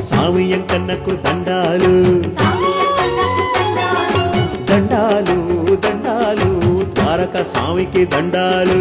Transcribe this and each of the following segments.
స్వామి ఎంకన్నకు దండాలు దండాలు దండాలు ద్వారక స్వామికి దండాలు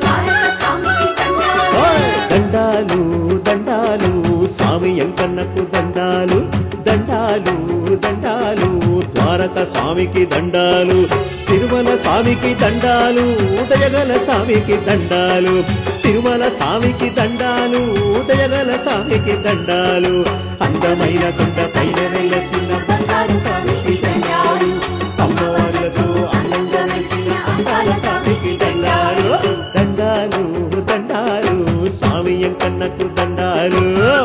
ఓయ్! దండాలు దండాలు స్వామి ఎంకన్నకు దండాలు దండాలు దండాలు ద్వారక స్వామికి దండాలు తిరుమల స్వామికి దండాలు ఉదయగల స్వామికి దండాలు తిరుమల స్వామికి దండాలు ఉదయగల స్వామికి దండాలు అందమైన కొండ పైన వెలసిన బంగారు స్వామికి దండాలు అమ్మవార్లతో అందంగా వెలిసిన అందాల స్వామికి దండాలు దండాలు దండాలు స్వామి ఎంకన్నకు దండాలు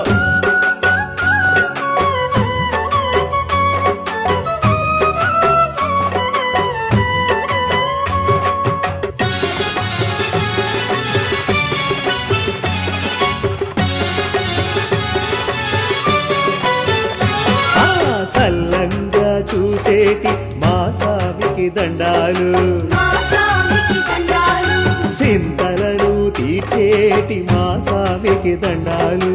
ఆ సల్లంగా చూసేటి మా స్వామికి దండాలు సింతలను తీర్చేటి మా స్వామికి దండాలు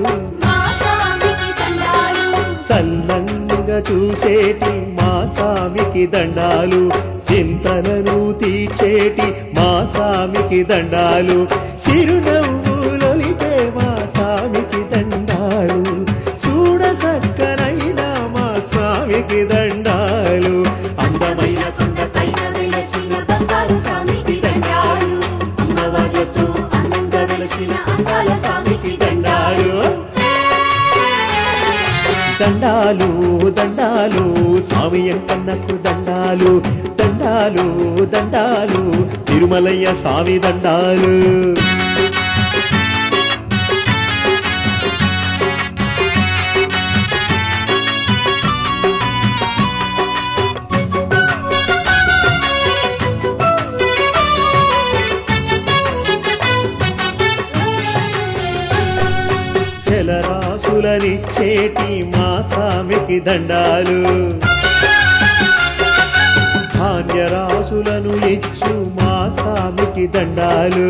సల్లంగా చూసేటి మా స్వామికి దండాలు చింతలను తీర్చేటి మా స్వామికి దండాలు చిరునవ్వులొలిపే మా స్వామికి దండాలు చూడ సక్కనైన మా స్వామికి దండాలు అందమైన కొండ పైన వెలసిన బంగారు స్వామికి దండాలు అమ్మవార్లతో అందంగా వెలసిన అందాల స్వామికి దండాలు దండాలు దండాలు స్వామి ఎంకన్నకు దండాలు దండాలు దండాలు తిరుమలయ్య స్వామి దండాలు జలరాశులనిచ్చేటి మా స్వామికి దండాలు ధాన్యరాశులను ఇచ్చు మా స్వామికి దండాలు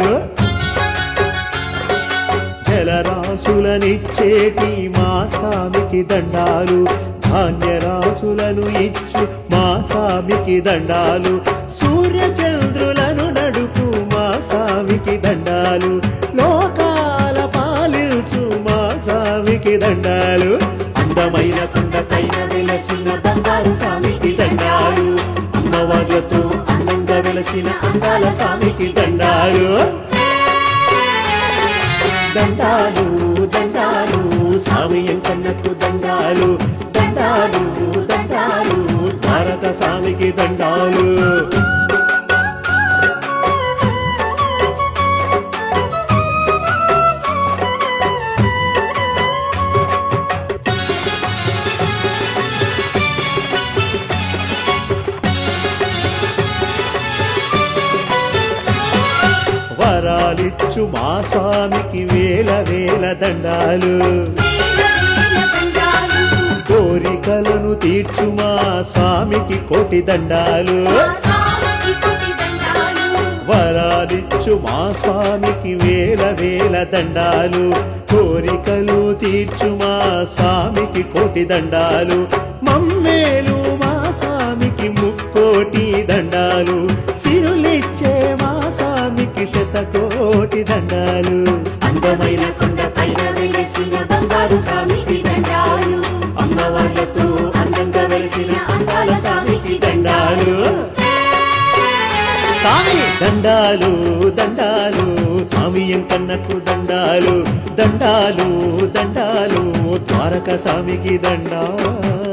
జలరాశులనిచ్చేటి మా స్వామికి దండాలు ధాన్యరాశులను ఇచ్చు మా స్వామికి దండాలు సూర్యచంద్రులను నడుపు మా స్వామికి దండాలు లోకాల పాలించు మా స్వామికి దండాలు అందమైన కొండ పైన వెలసిన బంగారు స్వామికి దండాలు అమ్మవార్లతో అందంగా వెలసిన అందాల స్వామికి దండాలు దండాలు దండాలు స్వామి ఎంకన్నకు దండాలు దండాలు దండాలు ద్వారక స్వామికి దండాలు వరాలిచ్చు మా స్వామికి వేల వేల దండాలు కోరికలను తీర్చు మా స్వామికి కోటి దండాలు వరాలిచ్చు మా స్వామికి వేల వేల దండాలు కోరికలు తీర్చు మా స్వామికి కోటి దండాలు మమ్మేలు మా స్వామికి ముక్కోటి దండాలు సిరులిచ్చే మా స్వామికి శతకోటి దండాలు అందమైన కొండ పైన వెలిసిన బంగారు స్వామికి దండాలు అమ్మవార్లతో అందంగా వెలిసిన అందాల స్వామికి దండాలు స్వామి దండాలు దండాలు స్వామి ఎంకన్నకు దండాలు దండాలు దండాలు ద్వారక స్వామికి దండాలు